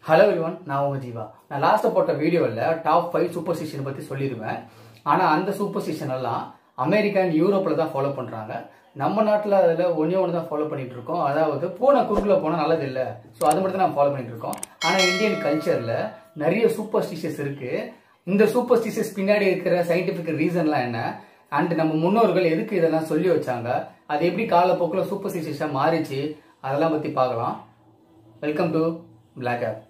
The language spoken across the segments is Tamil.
ஹலோ எவ்ரிவன் நான் உங்க ஜீவா நான் லாஸ்ட்டாக போட்ட வீடியோவில் டாப் ஃபைவ் சூப்பர்ஸ்டிஷன் பற்றி சொல்லிடுவேன் ஆனால் அந்த சூப்பர்ஸ்டிஷன் எல்லாம் அமெரிக்கா அண்ட் யூரோப்பில் தான் ஃபாலோ பண்ணுறாங்க நம்ம நாட்டில் அதில் ஒன்றே ஒன்று தான் ஃபாலோ பண்ணிட்டு இருக்கோம் அதாவது பூனை குறுக்கில் போனால் நல்லது இல்லை ஸோ அது மட்டும் தான் நம்ம ஃபாலோ பண்ணிட்டு இருக்கோம் ஆனால் இந்தியன் கல்ச்சரில் நிறைய சூப்பர்ஸ்டிஷியஸ் இருக்குது இந்த சூப்பர்ஸ்டிஷியஸ் பின்னாடி இருக்கிற சயின்டிஃபிக் ரீசன்லாம் என்ன அண்ட் நம்ம முன்னோர்கள் எதுக்கு இதெல்லாம் சொல்லி வச்சாங்க அது எப்படி காலப்போக்கில் சூப்பர்ஸ்டிஷியஸாக மாறிச்சு அதெல்லாம் பற்றி பார்க்கலாம் welcome to blog of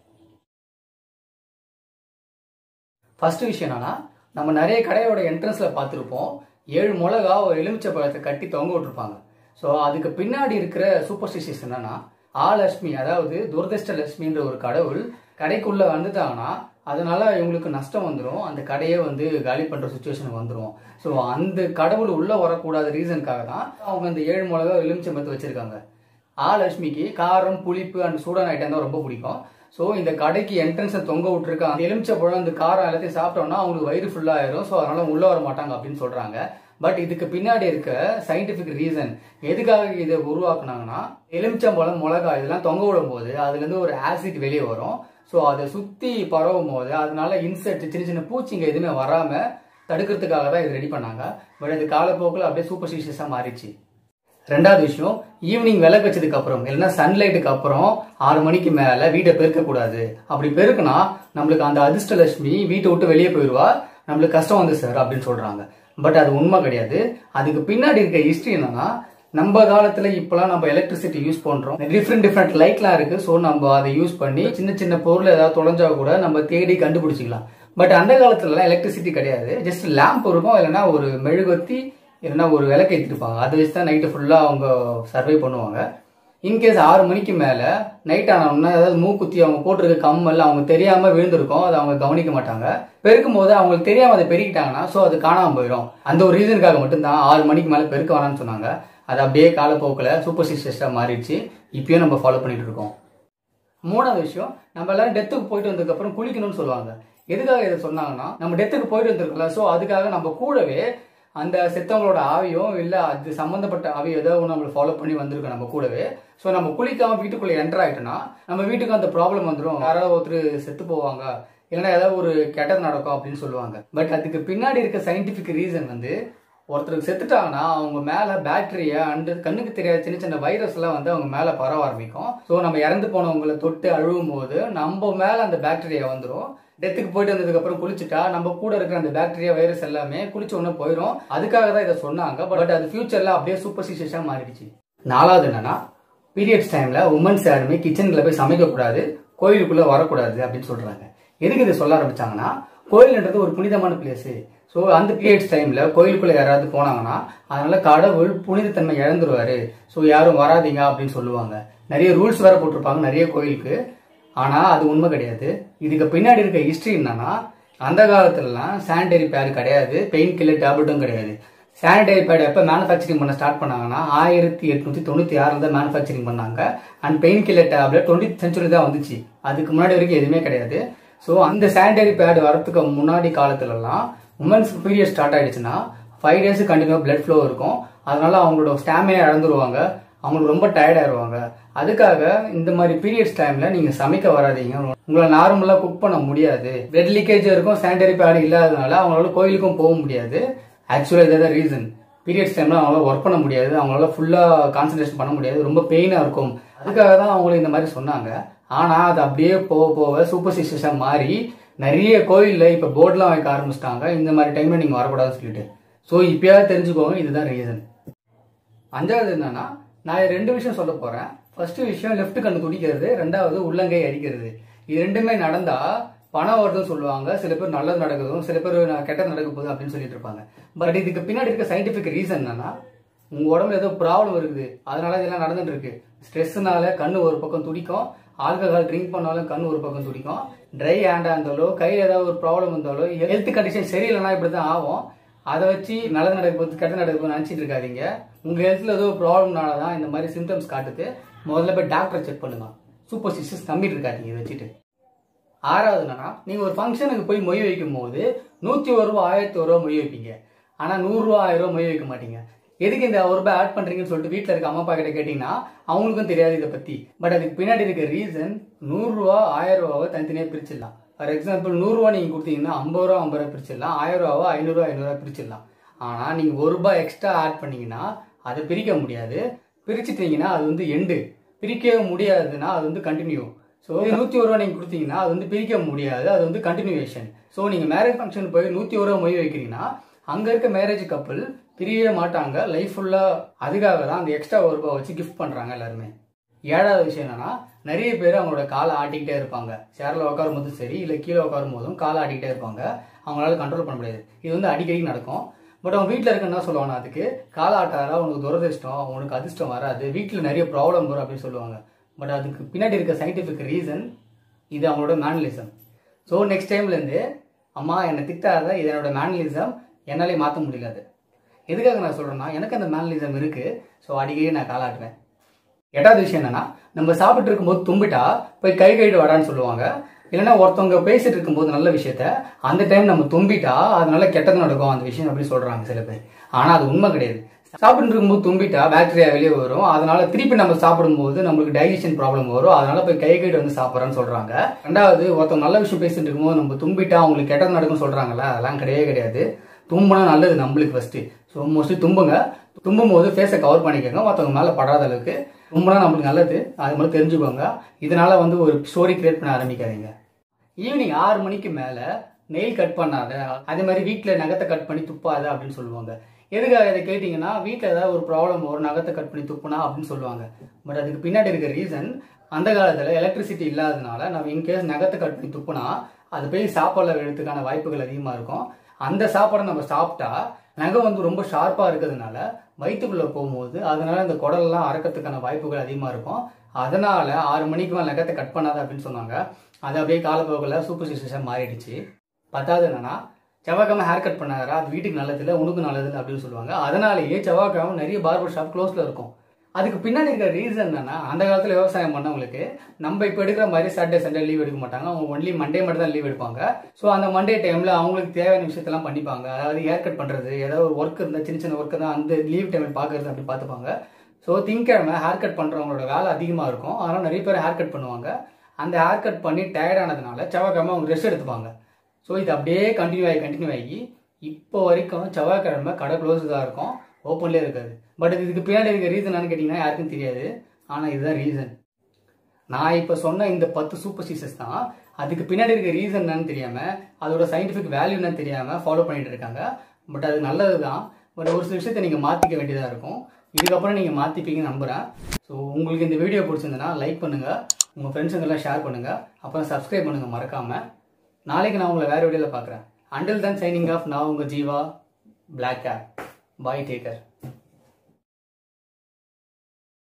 first விஷயம் என்னன்னா நம்ம நிறைய கடையோட என்ட்ரன்ஸ்ல பார்த்துருப்போம் ஏழு மிளகா ஒரு எலுமிச்சை பழத்தை கட்டி தொங்க விட்டுருப்பாங்க ஸோ அதுக்கு பின்னாடி இருக்கிற சூப்பர்ஸ்டிஷியஸ் என்னன்னா ஆலட்சுமி அதாவது துரதிருஷ்ட லட்சுமின்ற ஒரு கடவுள் கடைக்குள்ள வந்துட்டாங்கன்னா அதனால இவங்களுக்கு நஷ்டம் வந்துடும் அந்த கடையே வந்து காலி பண்ற சுச்சுவேஷன் வந்துடும் ஸோ அந்த கடவுள் உள்ள வரக்கூடாத ரீசனுக்காக தான் அவங்க அந்த ஏழு மிளகா எலுமிச்சை பத்து வச்சிருக்காங்க ஆலட்சுமிக்கு காரம் புளிப்பு அண்ட் சூடான ஐட்டம் தான் ரொம்ப பிடிக்கும் ஸோ இந்த கடைக்கு என்ட்ரன்ஸை தொங்க விட்டுருக்க அந்த எலுமிச்சை பழம் அந்த காரம் எல்லாத்தையும் சாப்பிட்டோம்னா அவங்களுக்கு வயிறு ஃபுல்லாக ஆயிரும் ஸோ அதனால உள்ள வர மாட்டாங்க அப்படின்னு சொல்றாங்க பட் இதுக்கு பின்னாடி இருக்க சயின்டிஃபிக் ரீசன் எதுக்காக இதை உருவாக்குனாங்கன்னா எலுமிச்சம்பழம் மிளகா இதெல்லாம் தொங்க விடும் போது அதுலேருந்து ஒரு ஆசிட் வெளியே வரும் ஸோ அதை சுற்றி பரவும் போது அதனால இன்செக்ட் சின்ன சின்ன பூச்சிங்க எதுவுமே வராமல் தடுக்கிறதுக்காக தான் இது ரெடி பண்ணாங்க பட் இது காலப்போக்கில் அப்படியே சூப்பர்ஸ்டிஷியஸாக மாறிச்சு ரெண்டாவது விஷயம் ஈவினிங் விளக்கு வச்சதுக்கு அப்புறம் இல்லைன்னா சன்லைட்டுக்கு அப்புறம் ஆறு மணிக்கு மேல வீட்டை பெருக்கக்கூடாது அப்படி பெருக்குனா நம்மளுக்கு அந்த அதிர்ஷ்டலட்சுமி வீட்டை விட்டு வெளியே போயிடுவா நம்மளுக்கு கஷ்டம் வந்து சார் அப்படின்னு சொல்றாங்க பட் அது உண்மை கிடையாது அதுக்கு பின்னாடி இருக்க ஹிஸ்டரி என்னன்னா நம்ம காலத்துல இப்பெல்லாம் நம்ம எலக்ட்ரிசிட்டி யூஸ் பண்றோம் டிஃப்ரெண்ட் டிஃப்ரெண்ட் லைட்லாம் இருக்கு ஸோ நம்ம அதை யூஸ் பண்ணி சின்ன சின்ன பொருள் ஏதாவது தொலைஞ்சா கூட நம்ம தேடி கண்டுபிடிச்சிக்கலாம் பட் அந்த காலத்துலலாம் எலக்ட்ரிசிட்டி கிடையாது ஜஸ்ட் லேம்ப் இருக்கும் இல்லைன்னா ஒரு மெழுகுவத்தி இல்லைன்னா ஒரு விளக்கு ஏற்றிருப்பாங்க அதை வச்சு தான் நைட்டு ஃபுல்லாக அவங்க சர்வை பண்ணுவாங்க இன்கேஸ் ஆறு மணிக்கு மேலே நைட் ஆனோம்னா ஏதாவது மூக்குத்தி அவங்க போட்டிருக்க கம்மல் அவங்க தெரியாமல் விழுந்திருக்கும் அதை அவங்க கவனிக்க மாட்டாங்க பெருக்கும் போது அவங்களுக்கு தெரியாமல் அதை பெருக்கிட்டாங்கன்னா ஸோ அது காணாமல் போயிடும் அந்த ஒரு ரீசனுக்காக மட்டும்தான் ஆறு மணிக்கு மேலே பெருக்க வேணாம்னு சொன்னாங்க அது அப்படியே காலப்போக்கில் சூப்பர் ஸ்டிஷஸாக மாறிடுச்சு இப்பயும் நம்ம ஃபாலோ பண்ணிட்டு இருக்கோம் மூணாவது விஷயம் நம்ம எல்லாரும் டெத்துக்கு போயிட்டு வந்ததுக்கப்புறம் குளிக்கணும்னு சொல்லுவாங்க எதுக்காக இதை சொன்னாங்கன்னா நம்ம டெத்துக்கு போயிட்டு வந்திருக்கல ஸோ அதுக்காக நம்ம கூடவே அந்த செத்தவங்களோட ஆவியோ இல்லை அது சம்மந்தப்பட்ட ஆவியோ ஏதோ ஒன்று நம்மளை ஃபாலோ பண்ணி வந்திருக்கோம் நம்ம கூடவே ஸோ நம்ம குளிக்காம வீட்டுக்குள்ளே என்டர் ஆயிட்டோம்னா நம்ம வீட்டுக்கு அந்த ப்ராப்ளம் வந்துடும் யாராவது ஒருத்தர் செத்து போவாங்க இல்லைன்னா ஏதாவது ஒரு கெட்டது நடக்கும் அப்படின்னு சொல்லுவாங்க பட் அதுக்கு பின்னாடி இருக்க சயின்டிஃபிக் ரீசன் வந்து ஒருத்தருக்கு செத்துட்டாங்கன்னா அவங்க மேல பாக்டீரியா அண்ட் கண்ணுக்கு தெரியாத சின்ன சின்ன வைரஸ் எல்லாம் வந்து அவங்க மேல பரவ ஆரம்பிக்கும் ஸோ நம்ம இறந்து போனவங்களை தொட்டு அழுவும் போது நம்ம மேல அந்த பாக்டீரியா வந்துடும் டெத்துக்கு போயிட்டு வந்ததுக்கு அப்புறம் குளிச்சுட்டா நம்ம கூட இருக்கிற அந்த பாக்டீரியா வைரஸ் எல்லாமே குளிச்ச உடனே போயிடும் அதுக்காக தான் இதை சொன்னாங்க பட் அது ஃபியூச்சர்ல அப்படியே சூப்பர்ஸ்டிஷியஸா மாறிடுச்சு நாலாவது என்னன்னா பீரியட்ஸ் டைம்ல உமன்ஸ் யாருமே கிச்சன்ல போய் சமைக்க கூடாது கோயிலுக்குள்ள வரக்கூடாது அப்படின்னு சொல்றாங்க எதுக்கு இதை சொல்ல ஆரம்பிச்சாங்கன்னா கோயில்ன்றது ஒரு புனிதமான பிளேஸ் ஸோ அந்த பீரியட்ஸ் டைம்ல கோயிலுக்குள்ள யாராவது போனாங்கன்னா அதனால கடவுள் புனிதத்தன்மை இழந்துருவாரு ஸோ யாரும் வராதீங்க அப்படின்னு சொல்லுவாங்க நிறைய ரூல்ஸ் வேற போட்டிருப்பாங்க நிறைய கோயிலுக்கு ஆனா அது உண்மை கிடையாது இதுக்கு பின்னாடி இருக்க ஹிஸ்டரி என்னன்னா அந்த காலத்துலலாம் சானிடரி பேட் கிடையாது பெயின் கில்லர் டேப்லெட்டும் கிடையாது சானிடரி பேட் எப்போ மேனுஃபேக்சரிங் பண்ண ஸ்டார்ட் பண்ணாங்கன்னா ஆயிரத்தி எட்நூத்தி தொண்ணூத்தி ஆறுல தான் மேனுஃபேக்சரிங் பண்ணாங்க and pain killer tablet twenty century தான் வந்துச்சு அதுக்கு முன்னாடி வரைக்கும் எதுவுமே கிடையாது ஸோ அந்த சானிடரி பேட் வரதுக்கு முன்னாடி காலத்துலலாம் உமன்ஸ் பீரியட் ஸ்டார்ட் ஆயிடுச்சுன்னா five days continue blood flow இருக்கும் அதனால அவங்களோட ஸ்டாமினா இழந்துருவாங்க அவங்களுக்கு ரொம்ப டயர்ட் ஆயிடுவாங்க அதுக்காக இந்த மாதிரி பீரியட்ஸ் டைம்ல நீங்க சமைக்க வராதீங்க உங்களை நார்மலா குக் பண்ண முடியாது பிளட் லீக்கேஜ் இருக்கும் சானிடரி பேட் இல்லாததுனால அவங்களால கோயிலுக்கும் போக முடியாது ஆக்சுவலா இதான் ரீசன் பீரியட்ஸ் டைம்ல அவங்களால ஒர்க் பண்ண முடியாது அவங்களால ஃபுல்லா கான்சன்ட்ரேஷன் பண்ண முடியாது ரொம்ப பெயினா இருக்கும் அதுக்காக தான் அவங்களுக்கு இந்த மாதிரி சொன்னாங்க ஆனா அது அப்படியே போக போக சூப்பர்ஸ்டிஷியஸா மாறி நிறைய கோயில்ல இப்ப போர்ட்லாம் வைக்க ஆரம்பிச்சிட்டாங்க இந்த மாதிரி டைம்ல நீங்க வரக்கூடாதுன்னு சொல்லிட்டு ஸோ இப்பயாவது தெரிஞ்சுக்கோங்க இதுதான் ரீசன் அஞ்சாவது என்னன்னா நான் ரெண்டு விஷயம் சொல்ல போறேன் ஃபர்ஸ்ட் விஷயம் லெஃப்ட் கண்ணு துடிக்கிறது ரெண்டாவது உள்ளங்கை அடிக்கிறது இது ரெண்டுமே நடந்தா பணம் வருதுன்னு சொல்லுவாங்க சில பேர் நல்லது நடக்குதும் சில பேர் நான் கெட்டது நடக்க போகுது அப்படின்னு சொல்லிட்டு இருப்பாங்க பட் இதுக்கு பின்னாடி இருக்க சயின்டிபிக் ரீசன் என்னன்னா உங்க உடம்புல ஏதோ ப்ராப்ளம் இருக்குது அதனால இதெல்லாம் நடந்துட்டு இருக்கு ஸ்ட்ரெஸ்னால கண்ணு ஒரு பக்கம் துடிக்கும் ஆல்கஹால் ட்ரிங்க் பண்ணாலும் கண் ஒரு பக்கம் துடிக்கும் ட்ரை ஹேண்டா இருந்தாலோ கையில் ஏதாவது ஒரு ப்ராப்ளம் இருந்தாலோ ஹெல்த் கண்டிஷன் சரியில்லைனா இப்படி தான் ஆகும் அதை வச்சு நல்லது நடக்க போது கெட்ட நடக்க போது நினச்சிட்டு இருக்காதீங்க உங்க ஹெல்த்ல ஏதோ ப்ராப்ளம்னால தான் இந்த மாதிரி சிம்டம்ஸ் காட்டுது முதல்ல போய் டாக்டரை செக் பண்ணுங்க சூப்பர் சிஸ்டர்ஸ் நம்பிட்டு இருக்காதீங்க இதை வச்சுட்டு ஆறாவது என்னன்னா நீங்க ஒரு ஃபங்க்ஷனுக்கு போய் மொய் வைக்கும் போது நூத்தி ஒரு ரூபா ஆயிரத்தி ஒரு ரூபா மொய் வைப்பீங்க ஆனா நூறு ரூபா ஆயிரம் ரூபா மொய் வைக்க மாட்டீங்க எதுக்கு இந்த ஒரு ரூபாய் ஆட் பண்றீங்கன்னு சொல்லிட்டு வீட்டில் இருக்க அம்மா அப்பா கிட்ட கேட்டிங்கன்னா அவங்களுக்கும் தெரியாது இதை பத்தி பட் அதுக்கு பின்னாடி இருக்க ரீசன் நூறுரூவா ஆயிரம் ரூபாவை தனித்தனியாக பிரிச்சிடலாம் ஃபார் எக்ஸாம்பிள் நூறுரூவா நீங்கள் கொடுத்தீங்கன்னா ஐம்பது ரூபா ஐம்பது ரூபா பிரிச்சிடலாம் ஆயிரம் ரூபாவோ ஐநூறுரூவா ஐநூறுரூவா பிரிச்சிடலாம் ஆனால் நீங்கள் ஒரு ரூபாய் எக்ஸ்ட்ரா ஆட் பண்ணீங்கன்னா அதை பிரிக்க முடியாது பிரிச்சுட்டீங்கன்னா அது வந்து எண்டு பிரிக்கவே முடியாதுன்னா அது வந்து கண்டினியூ ஸோ நூற்றி ஒரு ரூபா நீங்கள் கொடுத்தீங்கன்னா அது வந்து பிரிக்க முடியாது அது வந்து கண்டினியூவேஷன் ஸோ நீங்கள் மேரேஜ் ஃபங்க்ஷன் போய் நூற்றி ஒரு ரூபா மொய் வைக்கிறீங்கன்னா அங்கே இருக்க மேரேஜ் கப்பல் பிரியவே மாட்டாங்க லைஃப் ஃபுல்லாக அதுக்காக தான் அந்த எக்ஸ்ட்ரா ஒரு ரூபா வச்சு கிஃப்ட் பண்ணுறாங்க எல்லாருமே ஏழாவது விஷயம் என்னன்னா நிறைய பேர் அவங்களோட காலை ஆட்டிக்கிட்டே இருப்பாங்க சேரில் உட்காரும் போதும் சரி இல்லை கீழே உட்காரும் போதும் காலை ஆட்டிக்கிட்டே இருப்பாங்க அவங்களால கண்ட்ரோல் பண்ண முடியாது இது வந்து அடிக்கடி நடக்கும் பட் அவன் வீட்டில் இருக்க என்ன சொல்லுவாங்க அதுக்கு காலை ஆட்டாரா உனக்கு துரதிர்ஷ்டம் உனக்கு அதிர்ஷ்டம் வராது வீட்டில் நிறைய ப்ராப்ளம் வரும் அப்படின்னு சொல்லுவாங்க பட் அதுக்கு பின்னாடி இருக்க சயின்டிஃபிக் ரீசன் இது அவங்களோட மேனலிசம் ஸோ நெக்ஸ்ட் டைம்லேருந்து அம்மா என்னை திட்டாத இது என்னோட மேனலிசம் என்னாலே மாற்ற முடியல அது எதுக்காக நான் சொல்கிறேன்னா எனக்கு அந்த மேனலிசம் இருக்குது ஸோ அடிக்கடி நான் காலாட்டுவேன் எட்டாவது விஷயம் என்னன்னா நம்ம சாப்பிட்டு இருக்கும்போது தும்பிட்டா போய் கை கழுவிட்டு வாடான்னு சொல்லுவாங்க இல்லைன்னா ஒருத்தவங்க பேசிட்டு இருக்கும்போது நல்ல விஷயத்த அந்த டைம் நம்ம தும்பிட்டா அதனால கெட்டது நடக்கும் அந்த விஷயம் அப்படி சொல்றாங்க சில பேர் ஆனா அது உண்மை கிடையாது சாப்பிட்டு இருக்கும்போது தும்பிட்டா பாக்டீரியா வெளியே வரும் அதனால திருப்பி நம்ம சாப்பிடும்போது நம்மளுக்கு டைஜஷன் ப்ராப்ளம் வரும் அதனால போய் கை கழுவிட்டு வந்து சாப்பிட்றேன்னு சொல்றாங்க ரெண்டாவது ஒருத்தவங்க நல்ல விஷயம் பேசிட்டு இருக்கும்போது நம்ம தும்பிட்டா அவங்களுக்கு கெட்டது நடக்கும்னு சொல்றாங்கல்ல அதெல்லாம் கிடையவே கிடையாது தும்புனா நல்லது நம்மளுக்கு ஃபர்ஸ்ட் ஸோ மோஸ்ட்லி தும்புங்க தும்பும் போது ஃபேஸை கவர் பண்ணிக்கோங்க மற்றவங்க மேலே படாத அளவுக்கு தும்புனா நம்மளுக்கு நல்லது அது மட்டும் தெரிஞ்சுக்கோங்க இதனால வந்து ஒரு ஸ்டோரி கிரியேட் பண்ண ஆரம்பிக்காதீங்க ஈவினிங் ஆறு மணிக்கு மேலே நெயில் கட் பண்ணாத அதே மாதிரி வீட்டில் நகத்தை கட் பண்ணி துப்பாத அப்படின்னு சொல்லுவாங்க எதுக்காக இதை கேட்டிங்கன்னா வீட்டில் ஏதாவது ஒரு ப்ராப்ளம் வரும் நகத்தை கட் பண்ணி துப்புனா அப்படின்னு சொல்லுவாங்க பட் அதுக்கு பின்னாடி இருக்க ரீசன் அந்த காலத்தில் எலக்ட்ரிசிட்டி இல்லாதனால நம்ம இன்கேஸ் நகத்தை கட் பண்ணி துப்புனா அது போய் சாப்பாடில் எடுத்துக்கான வாய்ப்புகள் அதிகமாக இருக்கும் அந்த சாப்பாடை நம்ம சாப்பிட்டா நகம் வந்து ரொம்ப ஷார்ப்பாக இருக்கிறதுனால வயிற்றுக்குள்ளே போகும்போது அதனால இந்த குடலெல்லாம் அறக்கிறதுக்கான வாய்ப்புகள் அதிகமாக இருக்கும் அதனால ஆறு மணிக்கு மேலே நகத்தை கட் பண்ணாத அப்படின்னு சொன்னாங்க அது அப்படியே காலப்போக்கில் சூப்பர் ஸ்டிஷன் மாறிடுச்சு பத்தாவது என்னன்னா செவ்வாய்க்கிழமை ஹேர் கட் பண்ணாரா அது வீட்டுக்கு நல்லது இல்லை உனக்கு நல்லது இல்லை அப்படின்னு சொல்லுவாங்க அதனாலேயே செவ்வாய்க்கிழமை நிறைய பார்பர் ஷாப் க்ளோஸில் இருக்கும் அதுக்கு பின்னாடி இருக்கிற ரீசன் என்னன்னா அந்த காலத்தில் விவசாயம் பண்ணவங்களுக்கு நம்ம இப்போ எடுக்கிற மாதிரி சாட்டர்டே சண்டே லீவ் எடுக்க மாட்டாங்க அவங்க ஒன்லி மண்டே மட்டும் தான் லீவ் எடுப்பாங்க ஸோ அந்த மண்டே டைமில் அவங்களுக்கு தேவையான விஷயத்தெல்லாம் பண்ணிப்பாங்க அதாவது ஹேர் கட் பண்ணுறது ஏதாவது ஒரு ஒர்க் இருந்தால் சின்ன சின்ன ஒர்க்கு தான் அந்த லீவ் டைமில் பார்க்கறது அப்படி பார்த்துப்பாங்க ஸோ திங்கக்கிழமை ஹேர் கட் பண்ணுறவங்களோட வேலை அதிகமாக இருக்கும் அதனால் நிறைய பேர் ஹேர் கட் பண்ணுவாங்க அந்த ஹேர் கட் பண்ணி டயர்ட் ஆனதுனால செவ்வாய்க்கிழமை அவங்க ரெஸ்ட் எடுத்துப்பாங்க ஸோ இது அப்படியே கண்டினியூ ஆகி கண்டினியூ ஆகி இப்போ வரைக்கும் செவ்வாய்க்கிழமை கடை க்ளோஸ் தான் இருக்கும் ஓப்பன்லேயே இருக்காது பட் இதுக்கு பின்னாடி இருக்க ரீசன் என்னன்னு கேட்டிங்கன்னா யாருக்கும் தெரியாது ஆனால் இதுதான் ரீசன் நான் இப்போ சொன்ன இந்த பத்து சூப்பர் ஸ்டிஷஸ் தான் அதுக்கு பின்னாடி இருக்க ரீசன் என்னன்னு தெரியாமல் அதோட சயின்டிஃபிக் வேல்யூ என்னன்னு தெரியாமல் ஃபாலோ பண்ணிட்டு இருக்காங்க பட் அது நல்லது தான் பட் ஒரு சில விஷயத்தை நீங்கள் மாற்றிக்க வேண்டியதாக இருக்கும் இதுக்கப்புறம் நீங்கள் மாற்றிப்பீங்கன்னு நம்புகிறேன் ஸோ உங்களுக்கு இந்த வீடியோ பிடிச்சிருந்ததுன்னா லைக் பண்ணுங்கள் உங்கள் ஃப்ரெண்ட்ஸுங்கெல்லாம் ஷேர் பண்ணுங்கள் அப்புறம் சப்ஸ்கிரைப் பண்ணுங்கள் மறக்காமல் நாளைக்கு நான் உங்களை வேறு வீடியோவில் பார்க்குறேன் அண்டில் தன் சைனிங் ஆஃப் நான் உங்கள் Jeeva black cap bye taker